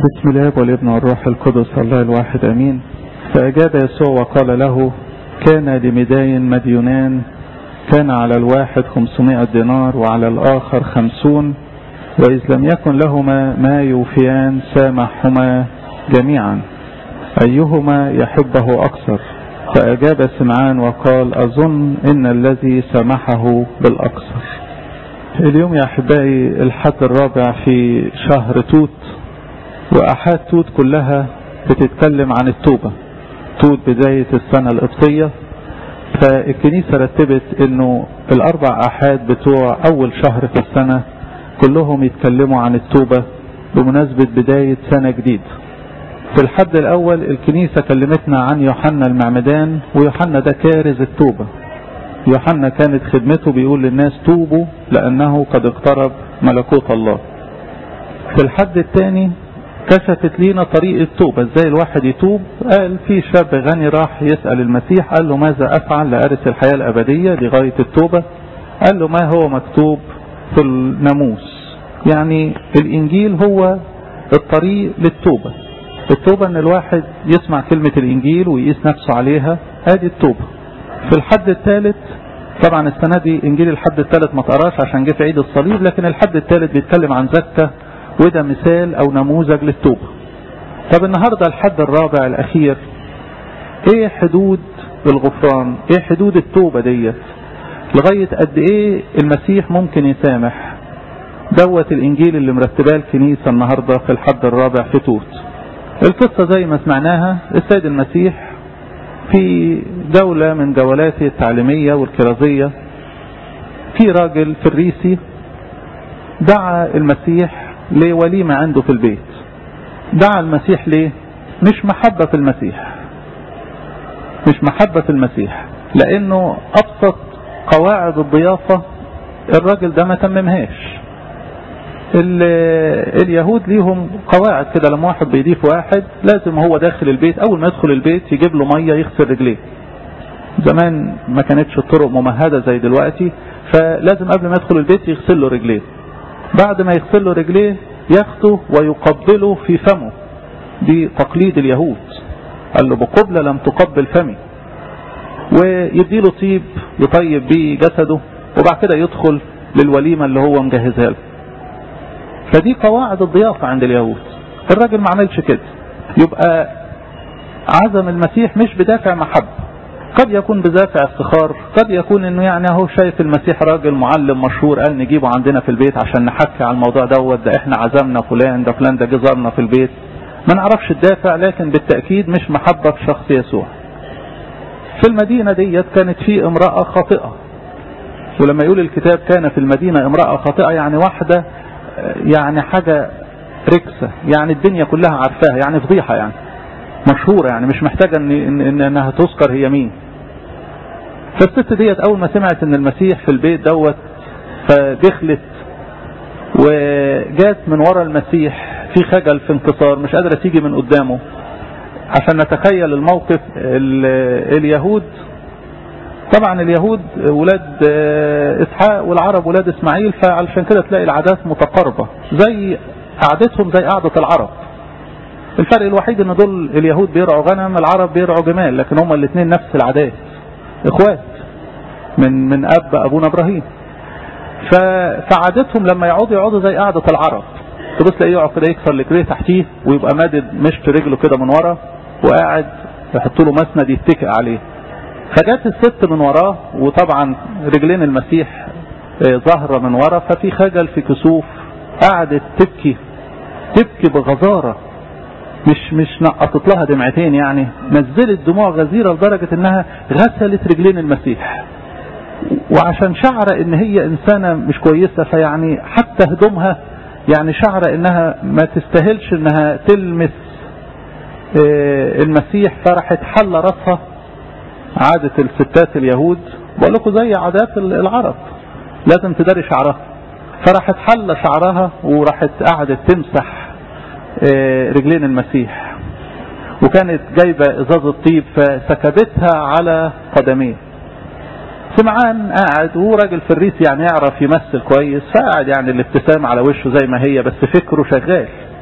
بسم الله والابن والروح القدس الله الواحد امين فاجاب يسوع وقال له كان لمداين مديونان كان على الواحد خمسمائة دينار وعلى الاخر خمسون واذ لم يكن لهما ما يوفيان سامحهما جميعا ايهما يحبه اكثر فاجاب سمعان وقال اظن ان الذي سمحه بالاكثر اليوم يا احبائي الحد الرابع في شهر توت وأحاد توت كلها بتتكلم عن التوبة توت بداية السنة القبطية فالكنيسة رتبت انه الاربع احاد بتوع اول شهر في السنة كلهم يتكلموا عن التوبة بمناسبة بداية سنة جديدة في الحد الاول الكنيسة كلمتنا عن يوحنا المعمدان ويوحنا ده كارز التوبة يوحنا كانت خدمته بيقول للناس توبوا لانه قد اقترب ملكوت الله في الحد الثاني كشفت لينا طريق التوبة ازاي الواحد يتوب قال في شاب غني راح يسأل المسيح قال له ماذا افعل لأرث الحياة الابدية لغاية التوبة قال له ما هو مكتوب في الناموس يعني الانجيل هو الطريق للتوبة التوبة ان الواحد يسمع كلمة الانجيل ويقيس نفسه عليها ادي التوبة في الحد الثالث طبعا السنة دي انجيل الحد الثالث ما تقراش عشان جه في عيد الصليب لكن الحد الثالث بيتكلم عن زكة وده مثال او نموذج للتوبة طب النهاردة الحد الرابع الاخير ايه حدود الغفران ايه حدود التوبة ديت لغاية قد ايه المسيح ممكن يسامح دوت الانجيل اللي مرتباه الكنيسة النهاردة في الحد الرابع في توت القصة زي ما سمعناها السيد المسيح في جولة من جولاته التعليمية والكرازية في راجل فريسي دعا المسيح لوليمة عنده في البيت دعا المسيح ليه مش محبة في المسيح مش محبة في المسيح لانه ابسط قواعد الضيافة الراجل ده ما تممهاش اليهود ليهم قواعد كده لما واحد بيضيف واحد لازم هو داخل البيت اول ما يدخل البيت يجيب له مية يغسل رجليه زمان ما كانتش الطرق ممهدة زي دلوقتي فلازم قبل ما يدخل البيت يغسل له رجليه بعد ما يغسل له رجليه ياخده ويقبله في فمه دي تقليد اليهود قال له بقبلة لم تقبل فمي ويديله طيب يطيب بيه جسده وبعد كده يدخل للوليمة اللي هو مجهزها له فدي قواعد الضيافة عند اليهود الراجل ما عملش كده يبقى عزم المسيح مش بدافع محبة قد يكون بدافع افتخار قد يكون انه يعني اهو شايف المسيح راجل معلم مشهور قال نجيبه عندنا في البيت عشان نحكي على الموضوع دوت ده احنا عزمنا فلان ده فلان ده جه زارنا في البيت ما نعرفش الدافع لكن بالتأكيد مش محبة في شخص يسوع في المدينة ديت كانت في امرأة خاطئة ولما يقول الكتاب كان في المدينة امرأة خاطئة يعني واحدة يعني حاجة ركسة يعني الدنيا كلها عارفاها يعني فضيحة يعني مشهورة يعني مش محتاجة إن, إن, إن انها تذكر هي مين فالست ديت اول ما سمعت ان المسيح في البيت دوت فدخلت وجات من ورا المسيح في خجل في انتصار مش قادرة تيجي من قدامه عشان نتخيل الموقف اليهود طبعا اليهود ولاد اسحاق والعرب ولاد اسماعيل فعلشان كده تلاقي العادات متقاربة زي قعدتهم زي قعدة العرب الفرق الوحيد ان دول اليهود بيرعوا غنم العرب بيرعوا جمال لكن هما الاثنين نفس العادات اخوات من من اب ابونا ابراهيم فعادتهم لما يقعدوا يقعدوا زي قعدة العرب تبص تلاقيه يقعد كده يكسر رجليه تحتيه ويبقى مادد مشط رجله كده من ورا وقاعد يحط له مسند يتكئ عليه فجت الست من وراه وطبعا رجلين المسيح ظاهره من ورا ففي خجل في كسوف قعدت تبكي تبكي بغزاره مش مش نقطت لها دمعتين يعني نزلت دموع غزيره لدرجه انها غسلت رجلين المسيح وعشان شعر ان هي انسانه مش كويسه فيعني حتى هدومها يعني شعر انها ما تستاهلش انها تلمس المسيح فراحت حل راسها عادة الستات اليهود بقول لكم زي عادات العرب لازم تداري شعرها فراحت حل شعرها وراحت قعدت تمسح رجلين المسيح وكانت جايبة ازازة طيب فسكبتها على قدميه سمعان قاعد وهو راجل فريس يعني يعرف يمثل كويس فقعد يعني الابتسام على وشه زي ما هي بس فكره شغال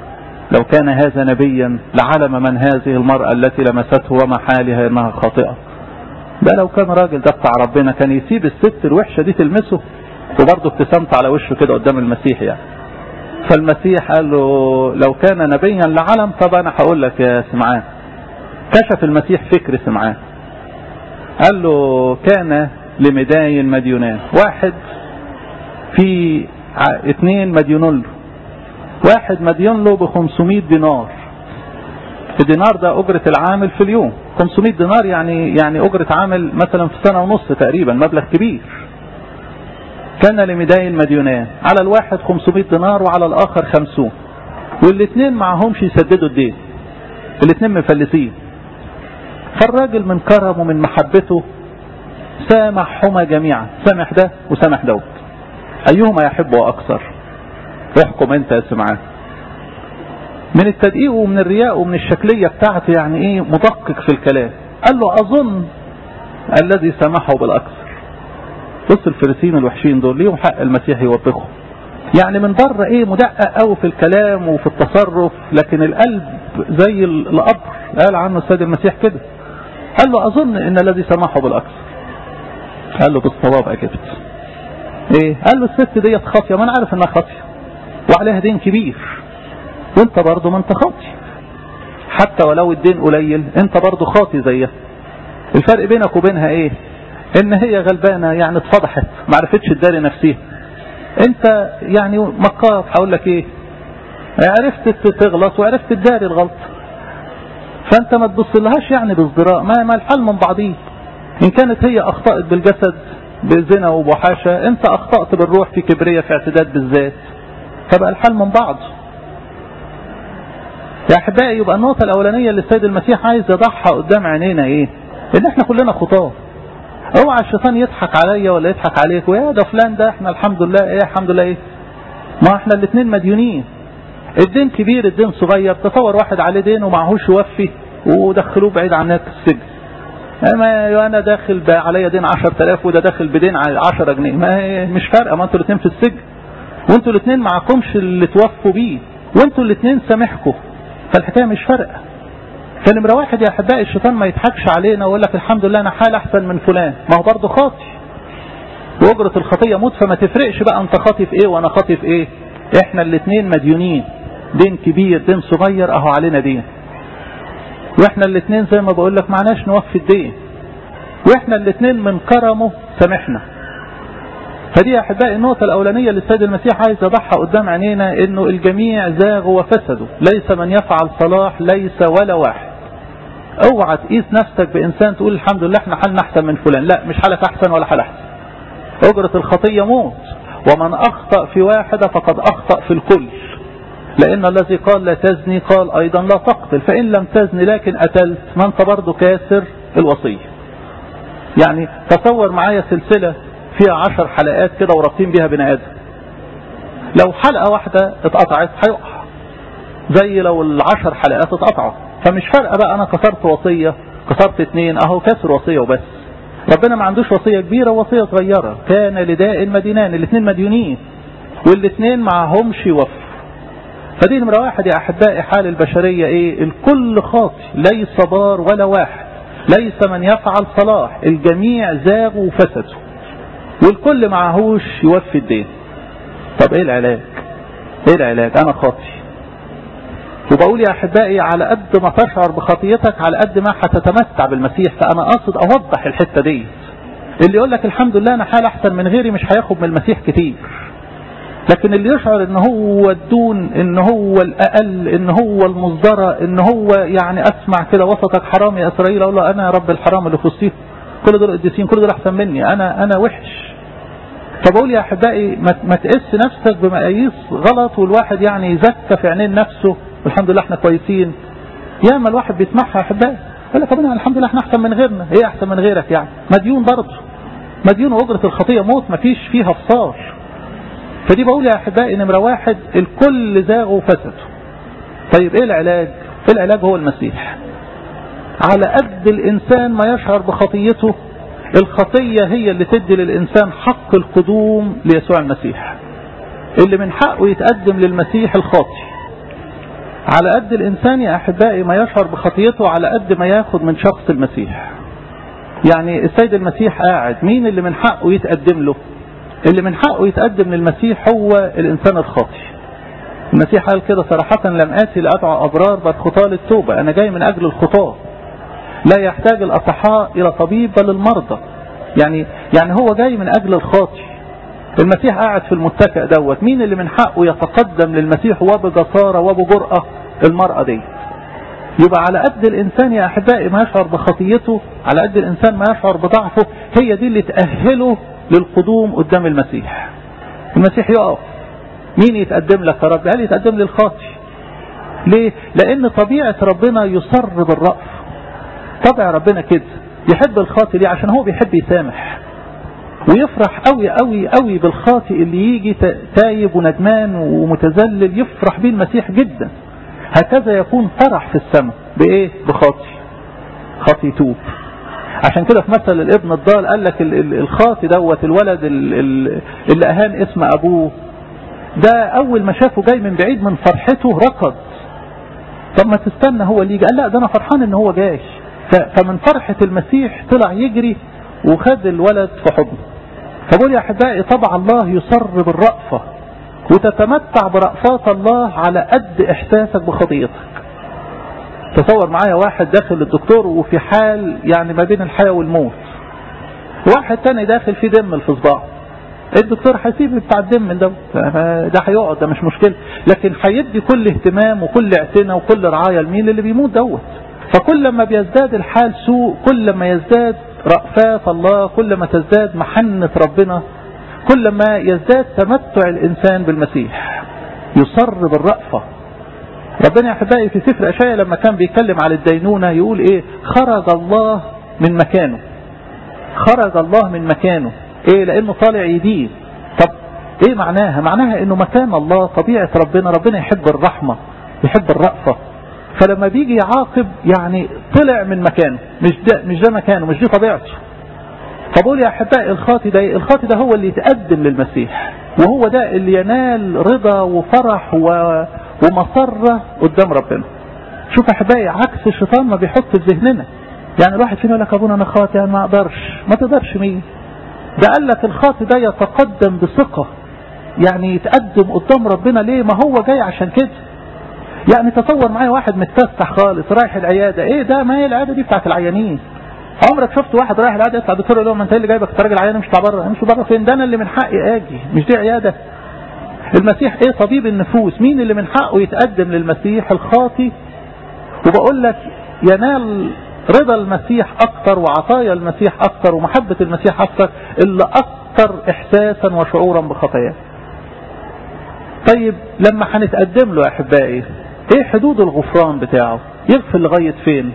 لو كان هذا نبيا لعلم من هذه المرأة التي لمسته وما حالها انها خاطئة ده لو كان راجل ده بتاع ربنا كان يسيب الست الوحشة دي تلمسه وبرضه ابتسمت على وشه كده قدام المسيح يعني فالمسيح قال له لو كان نبيا لعلم طب انا هقول لك يا سمعان كشف المسيح فكر سمعان قال له كان لمداين مديونان واحد في اثنين مديونون له واحد مديون له ب 500 دينار الدينار ده أجرة العامل في اليوم 500 دينار يعني يعني أجرة عامل مثلا في سنة ونص تقريبا مبلغ كبير كان لمداين مديونان على الواحد 500 دينار وعلى الآخر 50 والاثنين معهمش يسددوا الدين الاثنين مفلسين فالراجل من كرمه من محبته سامحهما جميعا سامح ده وسامح دوت أيهما يحبه أكثر احكم انت يا سمعان من التدقيق ومن الرياء ومن الشكلية بتاعته يعني ايه مدقق في الكلام قال له اظن الذي سامحه بالاكثر بص الفريسين الوحشين دول ليهم حق المسيح يوبخهم يعني من بره ايه مدقق قوي في الكلام وفي التصرف لكن القلب زي القبر قال عنه السيد المسيح كده قال له اظن ان الذي سامحه بالاكثر قال له بالصواب اجبت ايه قال له الست ديت خاطيه ما انا عارف انها خاطيه وعليها دين كبير وانت برضه ما انت خاطي حتى ولو الدين قليل انت برضه خاطي زيها الفرق بينك وبينها ايه ان هي غلبانه يعني اتفضحت ما عرفتش تداري نفسها انت يعني مكار هقول لك ايه عرفت تغلط وعرفت تداري الغلط فانت ما تبصلهاش يعني بازدراء ما ما الحال من بعضيه ان كانت هي اخطأت بالجسد بزنا وبحاشة انت اخطأت بالروح في كبرية في اعتداد بالذات فبقى الحال من بعض يا احبائي يبقى النقطة الاولانية اللي السيد المسيح عايز يضحى قدام عينينا ايه ان احنا كلنا خطاه اوعى الشيطان يضحك عليا ولا يضحك عليك ويا ده فلان ده احنا الحمد لله ايه الحمد لله ايه ما احنا الاثنين مديونين الدين كبير الدين صغير تصور واحد عليه دين ومعهوش يوفي ودخلوه بعيد عن السجن ما انا داخل عليا دين 10000 وده داخل بدين 10 جنيه ما مش فارقه ما انتوا الاثنين في السجن وانتوا الاثنين معكمش اللي توفوا بيه وانتوا الاثنين سامحكم فالحكايه مش فارقه فنمره واحد يا احبائي الشيطان ما يضحكش علينا ويقول لك الحمد لله انا حال احسن من فلان ما هو برضه خاطي واجره الخطيه موت فما تفرقش بقى انت خاطي في ايه وانا خاطي في ايه احنا الاثنين مديونين دين كبير دين صغير اهو علينا دين واحنا الاثنين زي ما بقول لك معناش نوفي الدين واحنا الاثنين من كرمه سامحنا فدي يا احبائي النقطه الاولانيه اللي السيد المسيح عايز يضحى قدام عينينا انه الجميع زاغوا وفسدوا ليس من يفعل صلاح ليس ولا واحد اوعى تقيس نفسك بانسان تقول الحمد لله احنا حالنا احسن من فلان لا مش حالك احسن ولا حال احسن اجره الخطيه موت ومن اخطا في واحده فقد اخطا في الكل لأن الذي قال لا تزني قال أيضا لا تقتل فإن لم تزني لكن قتلت ما أنت برضه كاسر الوصية يعني تصور معايا سلسلة فيها عشر حلقات كده ورابطين بيها بني آدم لو حلقة واحدة اتقطعت هيقع زي لو العشر حلقات اتقطعوا فمش فارقة بقى أنا كسرت وصية كسرت اتنين أهو كسر وصية وبس ربنا ما عندوش وصية كبيرة ووصية صغيرة كان لداء مدينان الاثنين مديونين والاثنين معهمش وفر فدي نمرة واحد يا أحبائي حال البشرية إيه الكل خاطي ليس بار ولا واحد ليس من يفعل صلاح الجميع زاغوا وفسدوا والكل معهوش يوفي الدين طب إيه العلاج إيه العلاج أنا خاطي وبقول يا أحبائي على قد ما تشعر بخطيتك على قد ما هتتمتع بالمسيح فأنا قاصد أوضح الحتة دي اللي يقول لك الحمد لله أنا حال أحسن من غيري مش هياخد من المسيح كتير لكن اللي يشعر ان هو الدون ان هو الاقل ان هو المصدرة ان هو يعني اسمع كده وسطك حرام يا اسرائيل اقول له انا يا رب الحرام اللي في وسطيهم كل دول قديسين كل دول احسن مني انا انا وحش فبقول يا احبائي ما تقيس نفسك بمقاييس غلط والواحد يعني يزكى في عينين نفسه والحمد لله احنا كويسين ياما الواحد بيسمعها يا احبائي يقول لك ابونا الحمد لله احنا احسن من غيرنا ايه احسن من غيرك يعني مديون برضه مديون واجره الخطيه موت ما فيش فيها فصار فدي بقول يا احبائي نمره واحد الكل زاغوا وفسدوا طيب ايه العلاج ايه العلاج هو المسيح على قد الانسان ما يشعر بخطيته الخطية هي اللي تدي للإنسان حق القدوم ليسوع المسيح اللي من حقه يتقدم للمسيح الخاطي على قد الإنسان يا أحبائي ما يشعر بخطيته على قد ما ياخد من شخص المسيح يعني السيد المسيح قاعد مين اللي من حقه يتقدم له اللي من حقه يتقدم للمسيح هو الإنسان الخاطئ المسيح قال كده صراحة لم آتي لأدعو أبرار بل خطاة للتوبة أنا جاي من أجل الخطاة لا يحتاج الأصحاء إلى طبيب بل المرضى يعني يعني هو جاي من أجل الخاطئ المسيح قاعد في المتكئ دوت مين اللي من حقه يتقدم للمسيح وبجسارة وبجرأة المرأة دي يبقى على قد الإنسان يا أحبائي ما يشعر بخطيته على قد الإنسان ما يشعر بضعفه هي دي اللي تأهله للقدوم قدام المسيح المسيح يقف مين يتقدم لك يا رب قال يتقدم للخاطي ليه لأن طبيعة ربنا يصر بالرأف طبع ربنا كده يحب الخاطي ليه عشان هو بيحب يسامح ويفرح قوي قوي قوي بالخاطئ اللي يجي تايب وندمان ومتذلل يفرح بيه المسيح جدا هكذا يكون فرح في السماء بايه بخاطي خاطي يتوب عشان كده في مثل الابن الضال قال لك الخاطي دوت الولد اللي اهان اسم ابوه ده اول ما شافه جاي من بعيد من فرحته ركض طب ما تستنى هو اللي يجي قال لا ده انا فرحان ان هو جاي فمن فرحة المسيح طلع يجري وخد الولد في حضنه فبقول يا احبائي طبع الله يصر بالرأفة وتتمتع برأفات الله على قد احساسك بخطيئتك تصور معايا واحد داخل للدكتور وفي حال يعني ما بين الحياة والموت واحد تاني داخل في دم في صباعه الدكتور هيسيب بتاع الدم ده ده هيقعد ده مش مشكلة لكن هيدي كل اهتمام وكل اعتناء وكل رعاية لمين اللي بيموت دوت فكل ما بيزداد الحال سوء كل ما يزداد رأفات الله كل ما تزداد محنة ربنا كل ما يزداد تمتع الإنسان بالمسيح يصر بالرأفة ربنا يا أحبائي في سفر أشعيا لما كان بيتكلم على الدينونة يقول إيه خرج الله من مكانه خرج الله من مكانه إيه لأنه طالع يدين طب إيه معناها معناها إنه مكان الله طبيعة ربنا ربنا يحب الرحمة يحب الرأفة فلما بيجي يعاقب يعني طلع من مكانه مش ده مش ده مكانه مش دي طبيعته فبقول يا احبائي الخاطي ده الخاطي ده هو اللي يتقدم للمسيح وهو ده اللي ينال رضا وفرح و... ومسرة قدام ربنا شوف يا احبائي عكس الشيطان ما بيحط في ذهننا يعني الواحد فينا يقول لك ابونا انا خاطي يعني ما اقدرش ما تقدرش مين ده قال لك الخاطي ده يتقدم بثقة يعني يتقدم قدام ربنا ليه ما هو جاي عشان كده يعني تصور معايا واحد متفتح خالص رايح العيادة ايه ده ما هي العيادة دي بتاعت العيانين عمرك شفت واحد رايح العيادة يطلع دكتور يقول له ما انت اللي جايبك انت راجل عيان مش بره مش بره فين ده انا اللي من حقي اجي مش دي عيادة المسيح ايه طبيب النفوس مين اللي من حقه يتقدم للمسيح الخاطي وبقول لك ينال رضا المسيح اكتر وعطايا المسيح اكتر ومحبة المسيح اكتر اللي اكتر احساسا وشعورا بخطاياه طيب لما هنتقدم له يا احبائي ايه حدود الغفران بتاعه يغفر لغاية فين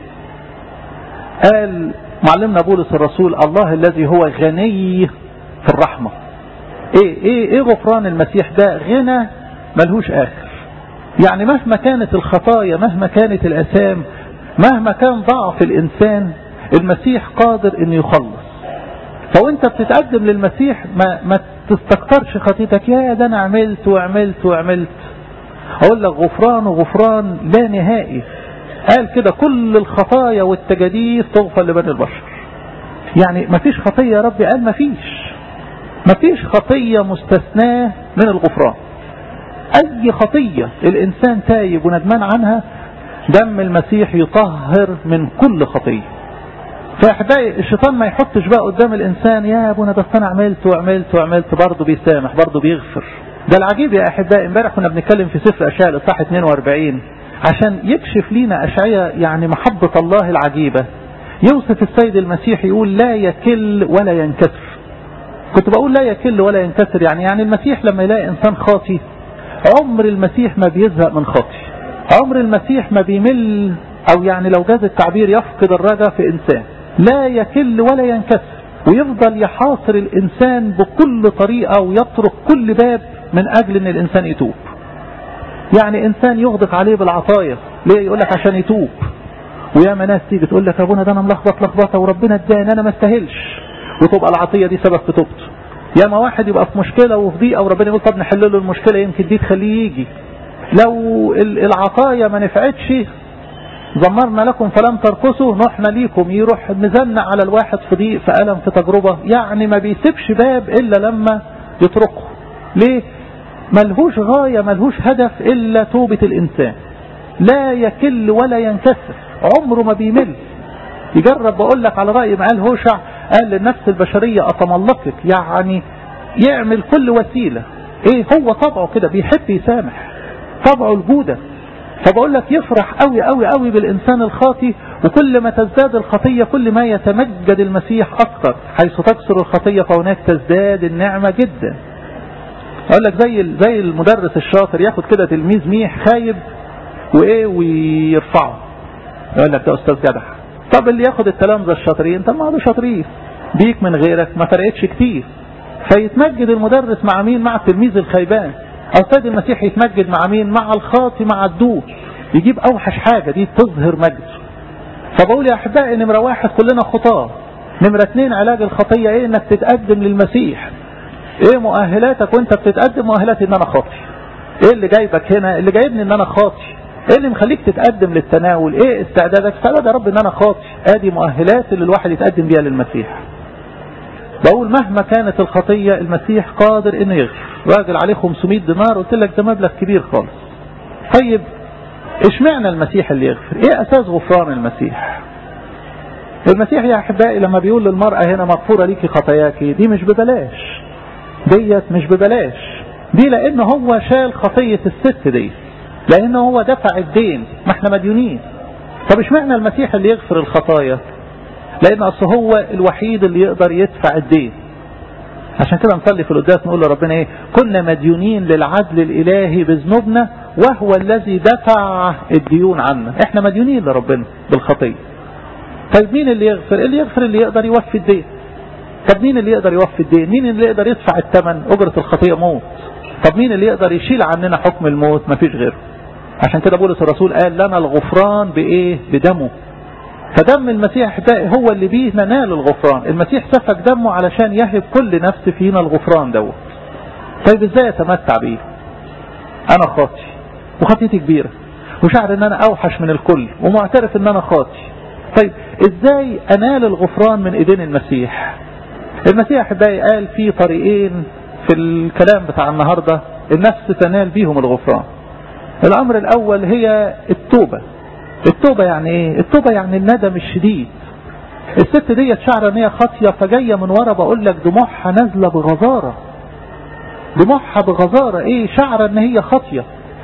قال معلمنا بولس الرسول الله الذي هو غني في الرحمة ايه ايه ايه غفران المسيح ده غنى ملهوش اخر يعني مهما كانت الخطايا مهما كانت الاثام مهما كان ضعف الانسان المسيح قادر انه يخلص فوانت بتتقدم للمسيح ما, ما تستكترش خطيتك يا ده انا عملت وعملت وعملت اقول لك غفران وغفران لا نهائي قال كده كل الخطايا والتجاديف تغفر لبني البشر يعني ما فيش خطية يا رب قال ما فيش ما فيش خطية مستثناة من الغفران اي خطية الانسان تايب وندمان عنها دم المسيح يطهر من كل خطية فاحبائي الشيطان ما يحطش بقى قدام الانسان يا ابونا بس انا عملت وعملت وعملت برضه بيسامح برضه بيغفر ده العجيب يا احبائي امبارح كنا بنتكلم في سفر اشعياء الاصحاح 42 عشان يكشف لينا اشعياء يعني محبة الله العجيبة يوصف السيد المسيح يقول لا يكل ولا ينكسر كنت بقول لا يكل ولا ينكسر يعني يعني المسيح لما يلاقي انسان خاطي عمر المسيح ما بيزهق من خاطي عمر المسيح ما بيمل او يعني لو جاز التعبير يفقد الرجا في انسان لا يكل ولا ينكسر ويفضل يحاصر الانسان بكل طريقة ويطرق كل باب من اجل ان الانسان يتوب يعني انسان يغدق عليه بالعطايا ليه يقول لك عشان يتوب وياما ناس تيجي تقول لك يا ابونا ده انا ملخبط لخبطه وربنا اداني انا ما استاهلش وتبقى العطيه دي سبب في توبته ياما واحد يبقى في مشكله وفي ضيقه وربنا يقول طب نحل له المشكله يمكن دي تخليه يجي لو العطايا ما نفعتش زمرنا لكم فلم ترقصوا نحن ليكم يروح مزنق على الواحد في ضيق في ألم في تجربة يعني ما بيسيبش باب إلا لما يطرقه ليه ملهوش غاية ملهوش هدف إلا توبة الإنسان لا يكل ولا ينكسر عمره ما بيمل يجرب بقول لك على رأي ما قال هوشع قال للنفس البشرية أتملقك يعني يعمل كل وسيلة ايه هو طبعه كده بيحب يسامح طبعه الجودة فبقول لك يفرح قوي قوي قوي بالإنسان الخاطي وكل ما تزداد الخطية كل ما يتمجد المسيح أكثر حيث تكسر الخطية فهناك تزداد النعمة جدا أقول لك زي زي المدرس الشاطر ياخد كده تلميذ ميح خايب وإيه ويرفعه يقول لك ده أستاذ جدع طب اللي ياخد التلامذة الشاطرين طب ما هو شاطرين بيك من غيرك ما فرقتش كتير فيتمجد المدرس مع مين مع التلميذ الخيبان السيد المسيح يتمجد مع مين مع الخاطي مع الدور يجيب اوحش حاجة دي تظهر مجد فبقول يا احبائي نمرة واحد كلنا خطاة نمرة اتنين علاج الخطية ايه انك تتقدم للمسيح ايه مؤهلاتك وانت بتتقدم مؤهلاتي ان انا خاطي ايه اللي جايبك هنا اللي جايبني ان انا خاطي ايه اللي مخليك تتقدم للتناول ايه استعدادك استعداد يا رب ان انا خاطي ادي مؤهلات اللي الواحد يتقدم بيها للمسيح بقول مهما كانت الخطية المسيح قادر انه يغفر راجل عليه 500 دينار قلت لك ده مبلغ كبير خالص طيب اشمعنى المسيح اللي يغفر ايه اساس غفران المسيح المسيح يا احبائي لما بيقول للمرأة هنا مغفورة ليكي خطاياكي دي مش ببلاش ديت مش ببلاش دي لان هو شال خطية الست دي لان هو دفع الدين ما احنا مديونين طب اشمعنى المسيح اللي يغفر الخطايا لان اصل هو الوحيد اللي يقدر يدفع الدين عشان كده نصلي في القداس نقول لربنا ايه كنا مديونين للعدل الالهي بذنوبنا وهو الذي دفع الديون عنا احنا مديونين لربنا بالخطيه طيب مين اللي يغفر اللي يغفر اللي يقدر يوفي الدين طب مين اللي يقدر يوفي الدين مين اللي يقدر يدفع الثمن اجره الخطيه موت طب مين اللي يقدر يشيل عننا حكم الموت مفيش غيره عشان كده بولس الرسول قال لنا الغفران بايه بدمه فدم المسيح احبائي هو اللي بيه ننال الغفران المسيح سفك دمه علشان يهب كل نفس فينا الغفران دوت طيب ازاي اتمتع بيه انا خاطي وخطيتي كبيرة وشعر ان انا اوحش من الكل ومعترف ان انا خاطي طيب ازاي انال الغفران من ايدين المسيح المسيح احبائي قال في طريقين في الكلام بتاع النهاردة النفس تنال بيهم الغفران الامر الاول هي التوبة التوبة يعني ايه التوبة يعني الندم الشديد الست ديت شعر ان هي خاطية فجاية من ورا بقول لك دموعها نازلة بغزارة دموعها بغزارة ايه شعر ان هي خاطية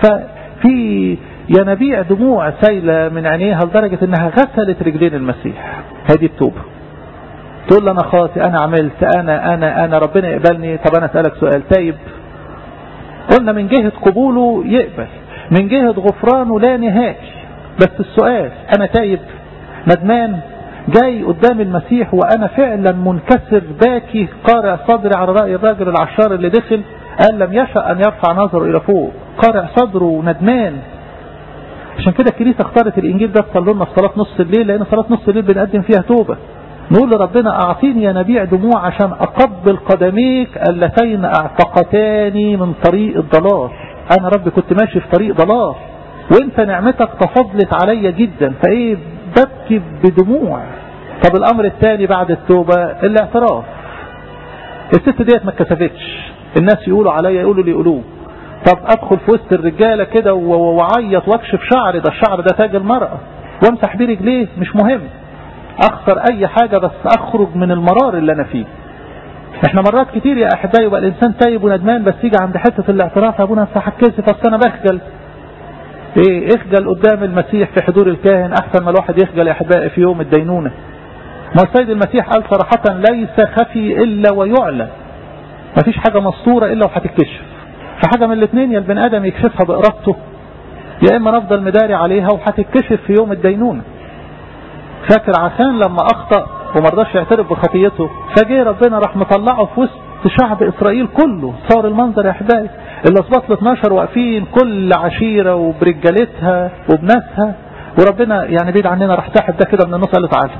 ففي ينابيع دموع سايلة من عينيها لدرجة انها غسلت رجلين المسيح هذه التوبة تقول انا خاطي انا عملت انا انا انا ربنا يقبلني طب انا اسألك سؤال تايب قلنا من جهة قبوله يقبل من جهة غفرانه لا نهائي بس السؤال انا تايب ندمان جاي قدام المسيح وانا فعلا منكسر باكي قارع صدري على رأي الراجل العشار اللي دخل قال لم يشأ ان يرفع نظره الى فوق قارع صدره ندمان عشان كده الكنيسة اختارت الانجيل ده تصلوا لنا في صلاة نص الليل لان صلاة نص الليل بنقدم فيها توبة نقول لربنا اعطيني ينابيع دموع عشان اقبل قدميك اللتين اعتقتاني من طريق الضلال انا رب كنت ماشي في طريق ضلال وانت نعمتك تفضلت عليا جدا فايه ببكي بدموع طب الامر الثاني بعد التوبة الاعتراف الست ديت ما اتكسفتش الناس يقولوا عليا يقولوا لي يقولوه طب ادخل في وسط الرجالة كده واعيط واكشف شعري ده الشعر ده تاج المرأة وامسح بيه رجليه مش مهم اخسر اي حاجة بس اخرج من المرار اللي انا فيه احنا مرات كتير يا احبائي يبقى الانسان تايب وندمان بس يجي عند حتة الاعتراف يا ابونا هتكسف اصل انا بخجل ايه اخجل قدام المسيح في حضور الكاهن احسن ما الواحد يخجل يا احبائي في يوم الدينونة ما السيد المسيح قال صراحة ليس خفي الا ويعلى ما فيش حاجة مسطورة الا وهتتكشف فحاجة من الاثنين يا البني ادم يكشفها بارادته يا اما نفضل مداري عليها وهتتكشف في يوم الدينونة فاكر عشان لما اخطأ ومرضاش يعترف بخطيته فجه ربنا راح مطلعه في وسط شعب اسرائيل كله صار المنظر يا احبائي الاسباط ال 12 واقفين كل عشيرة وبرجالتها وبناسها وربنا يعني بعيد عننا راح ساحب ده كده من النص قال له تعالى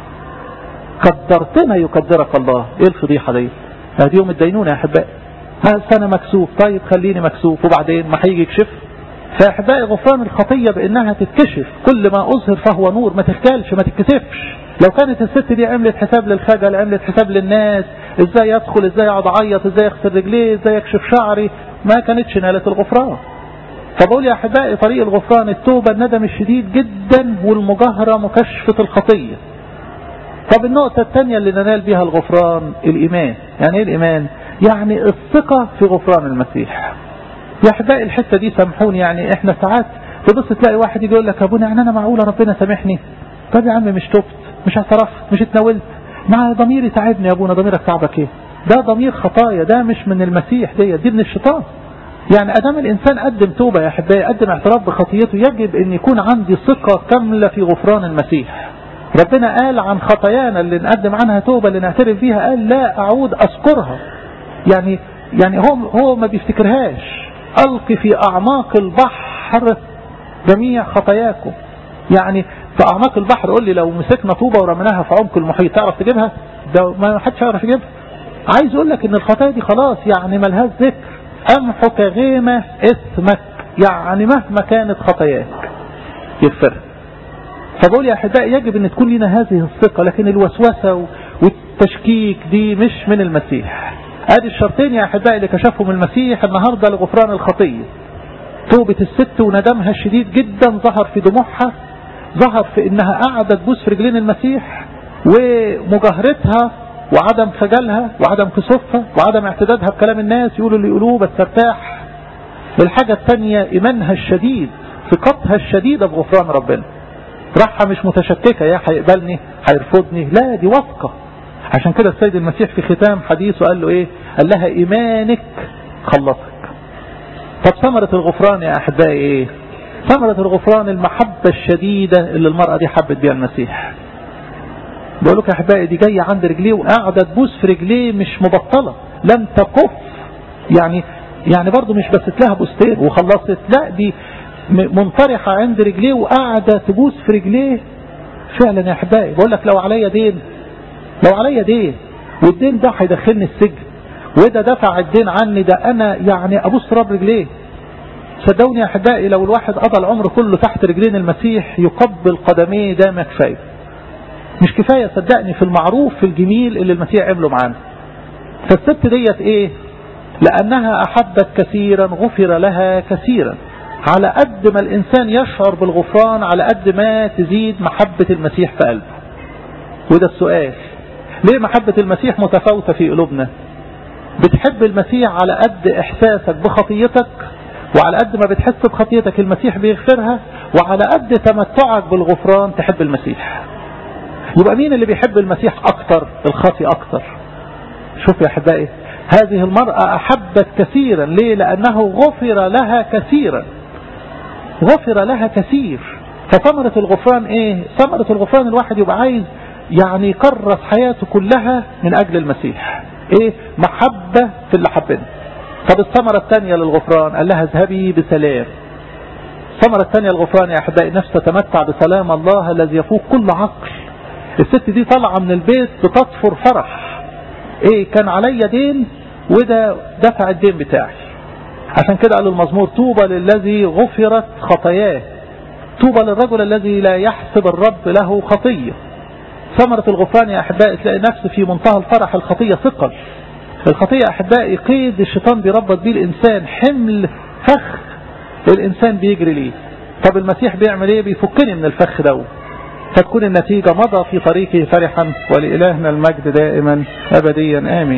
قدرتنا يقدرك الله ايه الفضيحة دي هذه يوم الدينونة يا احبائي انا مكسوف طيب خليني مكسوف وبعدين ما هيجي يكشف فاحبائي غفران الخطية بانها تتكشف كل ما اظهر فهو نور ما تخجلش ما تتكسفش لو كانت الست دي عملت حساب للخجل عملت حساب للناس ازاي ادخل ازاي اقعد اعيط ازاي اغسل رجليه ازاي اكشف شعري ما كانتش نالت الغفران فبقول يا احبائي طريق الغفران التوبة الندم الشديد جدا والمجاهرة مكشفة الخطية طب النقطة الثانية اللي ننال بها الغفران الإيمان يعني إيه الإيمان يعني الثقة في غفران المسيح يا أحبائي الحتة دي سامحوني يعني إحنا ساعات تبص تلاقي واحد يجي يقول لك يا ابونا يعني أنا معقولة ربنا سامحني طب يا عم مش تبت مش اعترفت مش اتناولت مع ضميري تعبني يا ابونا ضميرك تعبك ايه ده ضمير خطايا ده مش من المسيح دي دي من الشيطان يعني ادام الانسان قدم توبة يا احبائي قدم اعتراف بخطيته يجب ان يكون عندي ثقة كاملة في غفران المسيح ربنا قال عن خطايانا اللي نقدم عنها توبة اللي نعترف فيها قال لا اعود اذكرها يعني يعني هو هو ما بيفتكرهاش القي في اعماق البحر جميع خطاياكم يعني في اعماق البحر قول لي لو مسكنا طوبة ورميناها في عمق المحيط تعرف تجيبها ده ما حدش يعرف يجيبها عايز اقول لك ان الخطايا دي خلاص يعني ملهاش ذكر امحك غيمة اسمك يعني مهما كانت خطاياك يغفرها فبقول يا احبائي يجب ان تكون لنا هذه الثقة لكن الوسوسة والتشكيك دي مش من المسيح ادي الشرطين يا احبائي اللي كشفهم المسيح النهاردة لغفران الخطية توبة الست وندمها الشديد جدا ظهر في دموعها ظهر في انها قاعدة تبوس في رجلين المسيح ومجاهرتها وعدم خجلها وعدم كسوفها وعدم اعتدادها بكلام الناس يقولوا اللي يقولوه بس ارتاح الحاجة الثانية ايمانها الشديد ثقتها الشديدة بغفران ربنا راحة مش متشككة يا هيقبلني هيرفضني لا دي واثقة عشان كده السيد المسيح في ختام حديثه قال له ايه قال لها ايمانك خلصك طب ثمرة الغفران يا احبائي ايه ثمرة الغفران المحبة الشديدة اللي المرأة دي حبت بيها المسيح بقول لك يا احبائي دي جايه عند رجليه وقاعده تبوس في رجليه مش مبطله لم تكف يعني يعني برضه مش بس لها بوستين وخلصت لا دي منطرحه عند رجليه وقاعده تبوس في رجليه فعلا يا احبائي بقول لك لو عليا دين لو عليا دين والدين ده هيدخلني السجن وده دفع الدين عني ده انا يعني ابوس رب رجليه صدقوني يا احبائي لو الواحد قضى العمر كله تحت رجلين المسيح يقبل قدميه ده ما كفايه مش كفاية صدقني في المعروف في الجميل اللي المسيح عمله معانا فالست ديت ايه لانها احبت كثيرا غفر لها كثيرا على قد ما الانسان يشعر بالغفران على قد ما تزيد محبة المسيح في قلبه وده السؤال ليه محبة المسيح متفاوتة في قلوبنا بتحب المسيح على قد احساسك بخطيتك وعلى قد ما بتحس بخطيتك المسيح بيغفرها وعلى قد تمتعك بالغفران تحب المسيح يبقى مين اللي بيحب المسيح اكتر الخاطي اكتر شوف يا احبائي هذه المرأة احبت كثيرا ليه لانه غفر لها كثيرا غفر لها كثير فثمرة الغفران ايه ثمرة الغفران الواحد يبقى عايز يعني يكرس حياته كلها من اجل المسيح ايه محبة في اللي حبنا طب الثمرة الثانية للغفران قال لها اذهبي بسلام الثمرة الثانية للغفران يا احبائي نفس تتمتع بسلام الله الذي يفوق كل عقل الست دي طالعة من البيت بتطفر فرح ايه كان عليا دين وده دفع الدين بتاعي عشان كده قال المزمور طوبى للذي غفرت خطاياه طوبى للرجل الذي لا يحسب الرب له خطية ثمرة الغفران يا أحبائي تلاقي نفسه في منتهى الفرح الخطية ثقل الخطية أحبائي قيد الشيطان بيربط بيه الإنسان حمل فخ الإنسان بيجري ليه طب المسيح بيعمل ايه بيفكني من الفخ دوت فتكون النتيجة مضى في طريقه فرحا ولإلهنا المجد دائما أبديا آمين